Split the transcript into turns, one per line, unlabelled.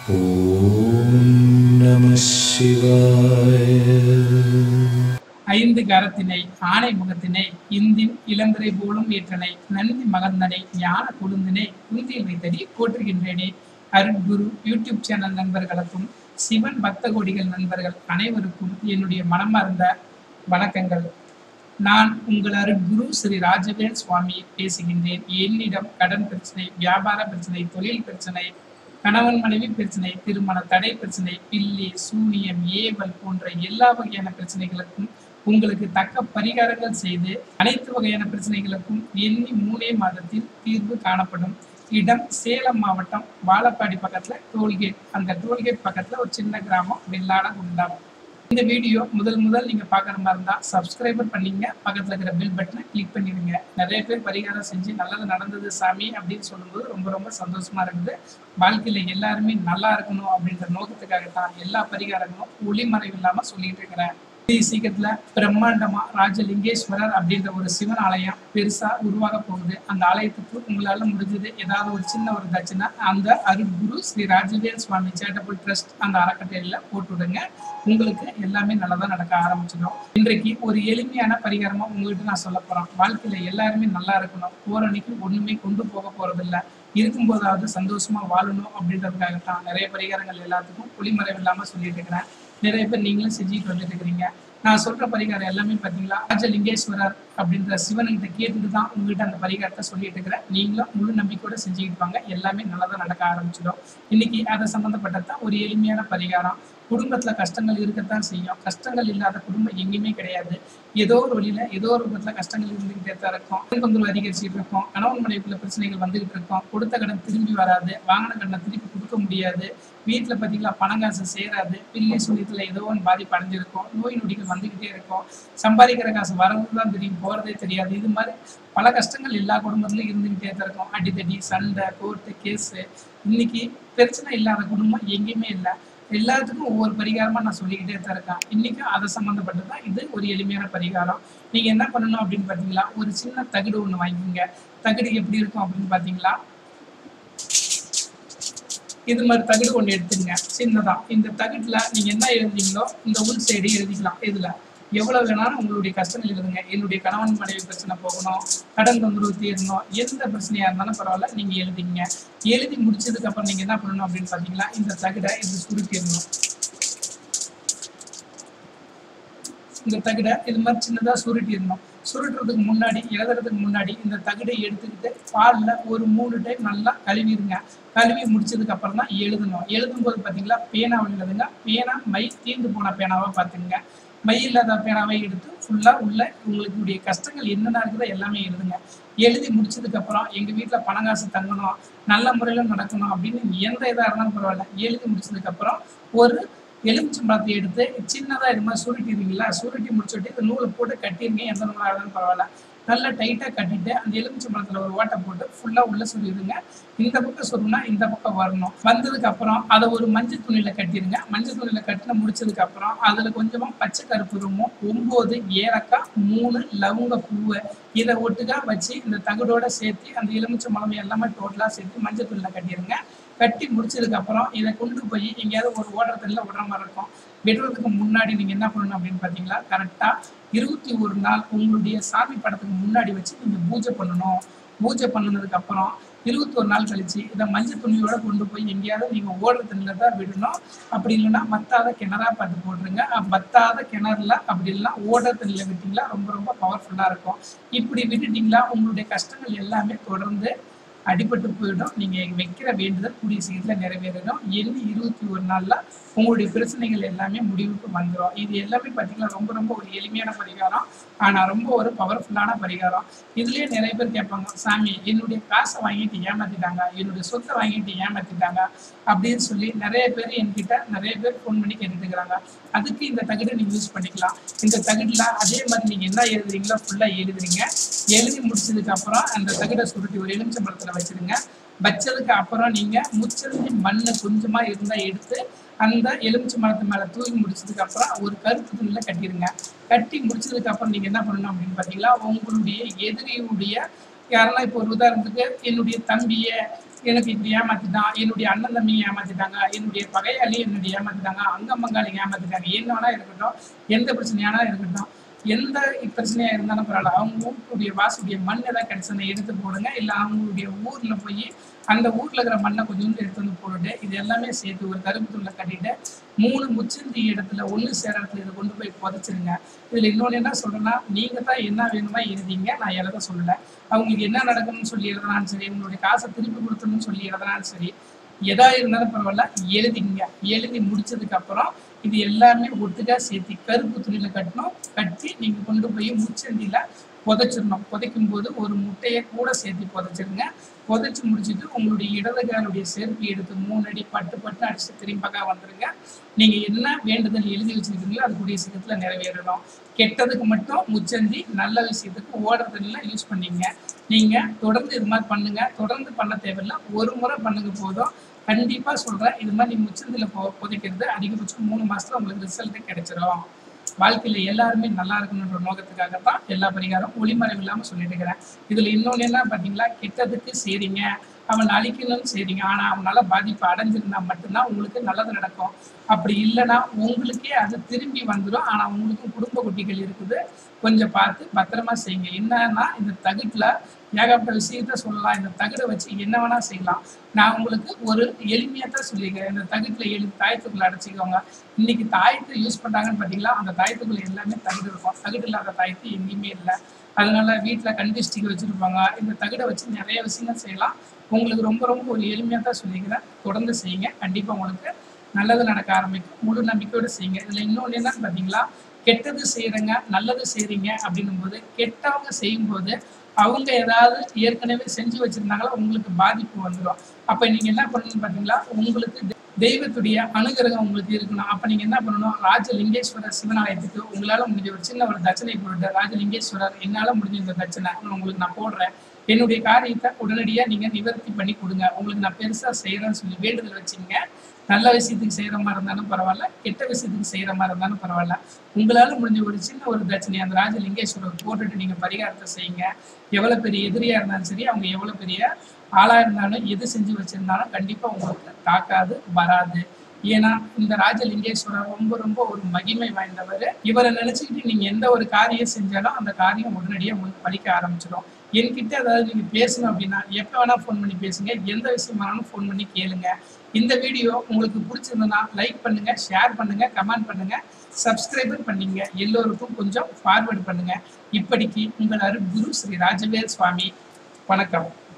ॐ नमः शिवाय
ஐந்து கரத்தினை ஆணை முகத்தினை இந்தின் இளந்திரை போலும் ஏற்றனை நந்தி மகந்தனை ஞான கொழுந்தினை குந்தியில் வைத்தடி போற்றுகின்றேனே அருட்குரு யூடியூப் சேனல் நண்பர்களுக்கும் சிவன் பக்த கோடிகள் நண்பர்கள் அனைவருக்கும் என்னுடைய மனமார்ந்த வணக்கங்கள் நான் உங்கள் அருட்குரு ஸ்ரீ ராஜவேல் சுவாமி பேசுகின்றேன் என்னிடம் கடன் பிரச்சனை வியாபார பிரச்சனை தொழில் பிரச்சனை கணவன் மனைவி பிரச்சனை திருமண தடை பிரச்சனை பில்லி சூனியம் ஏவல் போன்ற எல்லா வகையான பிரச்சனைகளுக்கும் உங்களுக்கு தக்க பரிகாரங்கள் செய்து அனைத்து வகையான பிரச்சனைகளுக்கும் எண்ணி மூணே மாதத்தில் தீர்வு காணப்படும் இடம் சேலம் மாவட்டம் வாழப்பாடி பக்கத்துல டோல்கேட் அந்த டோல்கேட் பக்கத்துல ஒரு சின்ன கிராமம் வெள்ளாட குண்டம் இந்த வீடியோ முதல் முதல் நீங்க பார்க்குற மாதிரி இருந்தா சப்ஸ்கிரைபர் பண்ணீங்க பக்கத்துல இருக்கிற பெல் பட்டனை கிளிக் பண்ணிடுங்க நிறைய பேர் பரிகாரம் செஞ்சு நல்லது நடந்தது சாமி அப்படின்னு சொல்லும்போது ரொம்ப ரொம்ப சந்தோஷமா இருக்குது வாழ்க்கையில எல்லாருமே நல்லா இருக்கணும் அப்படின்ற நோக்கத்துக்காக தான் எல்லா பரிகாரங்களும் ஒளிமறைவு இல்லாம சொல்லிட்டு இருக்கிறேன் கூடிய சீக்கிரத்துல பிரம்மாண்டமா ராஜலிங்கேஸ்வரர் அப்படின்ற ஒரு சிவன் ஆலயம் பெருசா உருவாக போகுது அந்த ஆலயத்துக்கு உங்களால முடிஞ்சது ஏதாவது ஒரு சின்ன ஒரு தட்சணை அந்த அருட்குரு ஸ்ரீ ராஜவேல் சுவாமி சேட்டபிள் ட்ரஸ்ட் அந்த அறக்கட்டளையில போட்டு விடுங்க உங்களுக்கு எல்லாமே நல்லதா நடக்க ஆரம்பிச்சிடும் இன்றைக்கு ஒரு எளிமையான பரிகாரமா உங்ககிட்ட நான் சொல்ல போறேன் வாழ்க்கையில எல்லாருமே நல்லா இருக்கணும் போற அன்னைக்கு ஒண்ணுமே கொண்டு போக போறதில்ல இருக்கும்போதாவது சந்தோஷமா வாழணும் அப்படின்றதுக்காக தான் நிறைய பரிகாரங்கள் எல்லாத்துக்கும் ஒளிமறைவு இல்லாம சொல்லிட்டு இருக்கிறேன் நிறைய பேர் நீங்களும் செஞ்சுட்டு வந்துட்டு இருக்கிறீங்க நான் சொல்ற பரிகாரம் எல்லாமே பாத்தீங்களா ராஜலிங்கேஸ்வரர் அப்படின்ற சிவன்கிட்ட கேட்டுட்டு தான் உங்ககிட்ட அந்த பரிகாரத்தை சொல்லிட்டு இருக்கிறேன் நீங்களும் முழு நம்பிக்கையோட செஞ்சுக்கிட்டு வாங்க எல்லாமே நல்லதா நடக்க ஆரம்பிச்சிடும் இன்னைக்கு அதை சம்பந்தப்பட்டதான் ஒரு எளிமையான பரிகாரம் குடும்பத்துல கஷ்டங்கள் இருக்கத்தான் செய்யும் கஷ்டங்கள் இல்லாத குடும்பம் எங்கேயுமே கிடையாது ஏதோ ஒரு வழியில ஏதோ ஒரு விதத்துல கஷ்டங்கள் இருந்துகிட்டே தான் இருக்கும் கடன் தொந்தரவு அதிகரிச்சுட்டு இருக்கும் கணவன் மனைவிக்குள்ள பிரச்சனைகள் வந்துகிட்டு இருக்கும் கொடுத்த கடன் திரும்பி வராது வாங்கின கடனை திருப்பி கொடுக்க முடியாது வீட்டுல பாத்தீங்களா பணங்காசு சேராது பிள்ளை சுழியத்துல ஏதோ ஒன்று பாதிப்பு அடைஞ்சிருக்கும் நோய் நொடிகள் வந்துகிட்டே இருக்கும் சம்பாதிக்கிற காசு வரது தான் தெரியும் போறதே தெரியாது இது மாதிரி பல கஷ்டங்கள் எல்லா குடும்பத்திலும் இருந்துகிட்டே தான் இருக்கும் அடித்தடி சண்டை கோர்ட்டு கேஸு இன்னைக்கு பிரச்சனை இல்லாத குடும்பம் எங்கேயுமே இல்லை எல்லாத்துக்கும் ஒவ்வொரு பரிகாரமா நான் சொல்லிக்கிட்டே தான் இருக்கேன் இன்னைக்கு அதை சம்மந்தப்பட்டு தான் இது ஒரு எளிமையான பரிகாரம் நீங்க என்ன பண்ணணும் அப்படின்னு பாத்தீங்களா ஒரு சின்ன தகுடு ஒண்ணு வாங்கிக்கோங்க தகுடு எப்படி இருக்கும் அப்படின்னு பாத்தீங்களா இது மாதிரி தகுடு ஒண்ணு எடுத்துங்க சின்னதா இந்த தகுட்டுல நீங்க என்ன எழுதுறீங்களோ இந்த உள் சைடு எழுதிக்கலாம் இதுல எவ்வளவு வேணாலும் உங்களுடைய கஷ்டங்கள் எழுதுங்க என்னுடைய கணவன் மனைவி பிரச்சனை போகணும் கடன் தொந்தரவு தீரணும் எந்த பிரச்சனையா இருந்தாலும் பரவாயில்ல நீங்க எழுதிங்க எழுதி முடிச்சதுக்கு அப்புறம் நீங்க என்ன பண்ணணும் அப்படின்னு பாத்தீங்களா இந்த தகுடை இது சுருட்டிடணும் இந்த தகுடை இது மாதிரி சின்னதா சுருட்டிடணும் சுருட்டுறதுக்கு முன்னாடி எழுதுறதுக்கு முன்னாடி இந்த தகுடை எடுத்துக்கிட்டு பால்ல ஒரு மூணு டைம் நல்லா கழுவிடுங்க கழுவி முடிச்சதுக்கு அப்புறம் தான் எழுதணும் எழுதும் போது பாத்தீங்களா பேனா எழுதுங்க பேனா மை தீர்ந்து போன பேனாவா பாத்துங்க மை இல்லாத பேனாவை எடுத்து ஃபுல்லா உள்ள உங்களுக்கு கஷ்டங்கள் என்னென்ன இருக்குதோ எல்லாமே எழுதுங்க எழுதி முடிச்சதுக்கு அப்புறம் எங்க வீட்டுல பணங்காசு தங்கணும் நல்ல முறையில நடக்கணும் அப்படின்னு எந்த இதா இருந்தாலும் பரவாயில்ல எழுதி முடிச்சதுக்கு அப்புறம் ஒரு எலுமிச்சம்பழத்தை எடுத்து சின்னதா இது மாதிரி சுருட்டிடுவீங்களா சுருட்டி முடிச்சுட்டு இந்த நூலை போட்டு கட்டிருங்க எந்த நூலாக இருந்தாலும் பரவாயில்ல நல்லா டைட்டாக கட்டிட்டு அந்த எலுமிச்சம்பழத்தில் ஒரு ஓட்டை போட்டு ஃபுல்லாக உள்ள சொல்லிடுங்க இந்த பக்கம் சொன்னா இந்த பக்கம் வரணும் வந்ததுக்கு அப்புறம் அதை ஒரு மஞ்சள் துணியில கட்டிடுங்க மஞ்சள் துணியில கட்டின முடிச்சதுக்கு அப்புறம் அதுல கொஞ்சமா பச்சை கருப்பு ரூமும் ஒன்பது ஏலக்காய் மூணு லவங்க பூவை இதை ஒட்டுக்கா வச்சு இந்த தகடோட சேர்த்து அந்த எலுமிச்சை மலம் எல்லாமே டோட்டலா சேர்த்து மஞ்சள் துணியில கட்டிடுங்க கட்டி முடிச்சதுக்கு அப்புறம் இதை கொண்டு போய் எங்கேயாவது ஒரு ஓடுறதுல விடுற மாதிரி இருக்கும் விடுறதுக்கு முன்னாடி நீங்க என்ன பண்ணணும் அப்படின்னு பாத்தீங்களா கரெக்டா இருபத்தி ஒரு நாள் உங்களுடைய சாமி படத்துக்கு முன்னாடி வச்சு நீங்க பூஜை பண்ணணும் பூஜை பண்ணதுக்கு அப்புறம் இருபத்தி ஒரு நாள் கழிச்சு இதை மஞ்சள் துணியோட கொண்டு போய் எங்கேயாவது நீங்க ஓடுற தண்ணில தான் விடணும் அப்படி இல்லைன்னா மத்தாத கிணறா பார்த்து போட்டுருங்க மத்தாத கிணறுல அப்படி இல்லைன்னா ஓடுற தண்ணியில விட்டீங்களா ரொம்ப ரொம்ப பவர்ஃபுல்லா இருக்கும் இப்படி விட்டுட்டீங்களா உங்களுடைய கஷ்டங்கள் எல்லாமே தொடர்ந்து அடிபட்டு போயிடும் நீங்க வைக்கிற வேண்டுதல் கூடிய சீக்கிரத்துல நிறைவேறிடும் எண்ணி இருபத்தி ஒரு நாள்ல உங்களுடைய பிரச்சனைகள் எல்லாமே முடிவுக்கு வந்துடும் இது எல்லாமே பார்த்தீங்கன்னா ரொம்ப ரொம்ப ஒரு எளிமையான பரிகாரம் ஆனா ரொம்ப ஒரு பவர்ஃபுல்லான பரிகாரம் இதுலயே நிறைய பேர் கேட்பாங்க சாமி என்னுடைய காசை வாங்கிட்டு ஏமாத்திட்டாங்க என்னுடைய சொத்தை வாங்கிட்டு ஏமாத்திட்டாங்க அப்படின்னு சொல்லி நிறைய பேர் என்கிட்ட நிறைய பேர் ஃபோன் பண்ணி கேட்டுட்டு இருக்கிறாங்க அதுக்கு இந்த தகுடை நீங்க யூஸ் பண்ணிக்கலாம் இந்த தகுடுல அதே மாதிரி நீங்க என்ன எழுதுறீங்களோ ஃபுல்லா எழுதுறீங்க எழுதி முடிச்சதுக்கு அப்புறம் அந்த தகுடை சுருட்டி ஒரு எலுமிச்சம்பழத்துல வச்சிருங்க வச்சதுக்கு அப்புறம் நீங்க முச்சரிஞ்சு மண்ணு கொஞ்சமா இருந்தா எடுத்து அந்த எலுமிச்சை மரத்து மேல தூக்கி முடிச்சதுக்கு அப்புறம் ஒரு கருப்பு துணியில கட்டிடுங்க கட்டி முடிச்சதுக்கு அப்புறம் நீங்க என்ன பண்ணணும் அப்படின்னு பாத்தீங்கன்னா உங்களுடைய எதிரியுடைய யாரெல்லாம் இப்போ ஒரு உதாரணத்துக்கு என்னுடைய தம்பிய எனக்கு இப்படி ஏமாத்திட்டான் என்னுடைய அண்ணன் தம்பி ஏமாத்திட்டாங்க என்னுடைய பகையாளி என்னுடைய ஏமாத்திட்டாங்க அங்கம் பங்காளி ஏமாத்திட்டாங்க என்ன வேணா இருக்கட்டும் எந்த பிரச்சனையானா இருக்கட்டும் எந்த பிரச்சனையா இருந்தாலும் பரவாயில்ல அவங்க வீட்டுடைய வாசுடைய மண் ஏதாவது கிடைச்சதை எடுத்து போடுங்க இல்லை அவங்களுடைய ஊர்ல போய் அந்த ஊர்ல இருக்கிற மண்ணை கொஞ்சோண்டு எடுத்து வந்து போட்டுட்டு இது எல்லாமே சேர்த்து ஒரு கருப்பு துள்ள கட்டிட்டு மூணு முச்சந்தி இடத்துல ஒன்று சேர இடத்துல இதை கொண்டு போய் புதைச்சிருங்க இதுல இன்னொன்று என்ன சொல்றேன்னா நீங்க தான் என்ன வேணுமா எழுதிங்க நான் எழுத சொல்லல அவங்களுக்கு என்ன நடக்கணும்னு சொல்லி எழுதினாலும் சரி உங்களுடைய காசை திருப்பி கொடுத்தணும்னு சொல்லி எழுதினாலும் சரி எதா இருந்தாலும் பரவாயில்ல எழுதிங்க எழுதி முடிச்சதுக்கு அப்புறம் இது எல்லாமே ஒட்டுக்கா சேர்த்து கருப்பு துணியில கட்டணும் கட்டி நீங்க கொண்டு போய் முச்சந்தியில புதைச்சிடணும் புதைக்கும் போது ஒரு முட்டையை கூட சேர்த்து புதைச்சிருங்க புதைச்சு முடிச்சுட்டு உங்களுடைய இடது காலுடைய செருப்பு எடுத்து மூணு அடி பட்டு பட்டு அடிச்சு திரும்பி பக்கம் வந்துருங்க நீங்க என்ன வேண்டுதல் எழுதி வச்சிருக்கீங்களோ அது கூடிய சீக்கிரத்துல நிறைவேறணும் கெட்டதுக்கு மட்டும் முச்சந்தி நல்ல விஷயத்துக்கு ஓடுறதுலாம் யூஸ் பண்ணீங்க நீங்க தொடர்ந்து இது மாதிரி பண்ணுங்க தொடர்ந்து பண்ண தேவையில்ல ஒரு முறை பண்ணுங்க போதும் கண்டிப்பா சொல்றேன் இது மாதிரி நீங்க முச்சந்தில பொ புதைக்கிறது அதிகபட்சம் மூணு மாசத்துல உங்களுக்கு ரிசல்ட் கிடைச்சிரும் வாழ்க்கையில எல்லாருமே நல்லா இருக்கணுன்ற நோக்கத்துக்காக தான் எல்லா பரிகாரம் ஒளிமறைவு இல்லாம சொல்லிட்டு இருக்கிறேன் இதுல இன்னொன்னு என்ன பாத்தீங்களா கெட்டதுக்கு செய்றீங்க அவன் அழிக்கணும்னு செய்றீங்க ஆனா அவனால பாதிப்பு அடைஞ்சிருந்தா மட்டும்தான் உங்களுக்கு நல்லது நடக்கும் அப்படி இல்லைன்னா உங்களுக்கே அது திரும்பி வந்துடும் ஆனா உங்களுக்கும் குடும்ப குட்டிகள் இருக்குது கொஞ்சம் பார்த்து பத்திரமா செய்யுங்க என்னன்னா இந்த தகுட்டுல ஏகப்பட்ட விஷயத்த சொல்லலாம் இந்த தகடை வச்சு என்ன வேணா செய்யலாம் நான் உங்களுக்கு ஒரு எளிமையா தான் சொல்லியிருக்கேன் இந்த தகுட்டுல எழுதி தாயத்துக்குள்ள அடைச்சிக்கோங்க இன்னைக்கு தாயத்தை யூஸ் பண்றாங்கன்னு பாத்தீங்களா அந்த தாயத்துக்குள்ள எல்லாமே தகுடு இருக்கும் தகுடு இல்லாத தாயத்து எங்கேயுமே இல்லை அதனால வீட்டுல கண்டிஸ்டிக் வச்சிருப்பாங்க இந்த தகுடை வச்சு நிறைய விஷயங்கள் செய்யலாம் உங்களுக்கு ரொம்ப ரொம்ப ஒரு எளிமையா தான் சொல்லிக்கிறேன் தொடர்ந்து செய்யுங்க கண்டிப்பா உங்களுக்கு நல்லது நடக்க ஆரம்பிக்கும் முழு நம்பிக்கையோட செய்யுங்க இதுல இன்னொன்று என்னன்னு பாத்தீங்களா கெட்டது செய்யறங்க நல்லது செய்றீங்க அப்படின்னும் போது கெட்டவங்க செய்யும்போது அவங்க ஏதாவது ஏற்கனவே செஞ்சு வச்சிருந்தாங்களா உங்களுக்கு பாதிப்பு வந்துடும் அப்ப நீங்க என்ன பண்ணணும்னு பாத்தீங்களா உங்களுக்கு தெ- தெய்வத்துடைய அனுகிரகம் உங்களுக்கு இருக்கணும் அப்ப நீங்க என்ன பண்ணணும் ராஜலிங்கேஸ்வரர் சிவனாலயத்துக்கு உங்களால முடிஞ்ச ஒரு சின்ன ஒரு தட்சணை போட்டு ராஜலிங்கேஸ்வரர் என்னால முடிஞ்ச இந்த தட்சணை உங்களுக்கு நான் போடுறேன் என்னுடைய காரியத்தை உடனடியா நீங்க நிவர்த்தி பண்ணி கொடுங்க உங்களுக்கு நான் பெருசா செய்யறேன்னு சொல்லி வேண்டுதல் வச்சுங்க நல்ல விஷயத்துக்கு செய்யற மாதிரி இருந்தாலும் பரவாயில்ல கெட்ட விஷயத்துக்கு செய்யற மாதிரி இருந்தாலும் பரவாயில்ல உங்களால முடிஞ்ச ஒரு சின்ன ஒரு தட்சணை அந்த ராஜலிங்கேஸ்வரர் போட்டுட்டு நீங்க பரிகாரத்தை செய்யுங்க எவ்வளவு பெரிய எதிரியா இருந்தாலும் சரி அவங்க எவ்வளவு பெரிய ஆளா இருந்தாலும் எது செஞ்சு வச்சிருந்தாலும் கண்டிப்பா உங்களுக்கு தாக்காது வராது ஏன்னா இந்த ராஜலிங்கேஸ்வரர் ரொம்ப ரொம்ப ஒரு மகிமை வாய்ந்தவர் இவரை நினைச்சுக்கிட்டு நீங்க எந்த ஒரு காரியம் செஞ்சாலும் அந்த காரியம் உடனடியாக உங்களுக்கு பலிக்க ஆரம்பிச்சிடும் என்கிட்ட ஏதாவது நீங்க பேசணும் அப்படின்னா எப்ப வேணா ஃபோன் பண்ணி பேசுங்க எந்த விஷயம் வேணாலும் ஃபோன் பண்ணி கேளுங்க இந்த வீடியோ உங்களுக்கு பிடிச்சிருந்ததுன்னா லைக் பண்ணுங்க ஷேர் பண்ணுங்க கமெண்ட் பண்ணுங்க சப்ஸ்கிரைபர் பண்ணீங்க எல்லோருக்கும் கொஞ்சம் ஃபார்வர்ட் பண்ணுங்க இப்படிக்கு உங்கள் அருட்குரு ஸ்ரீ ராஜவேல் சுவாமி வணக்கம்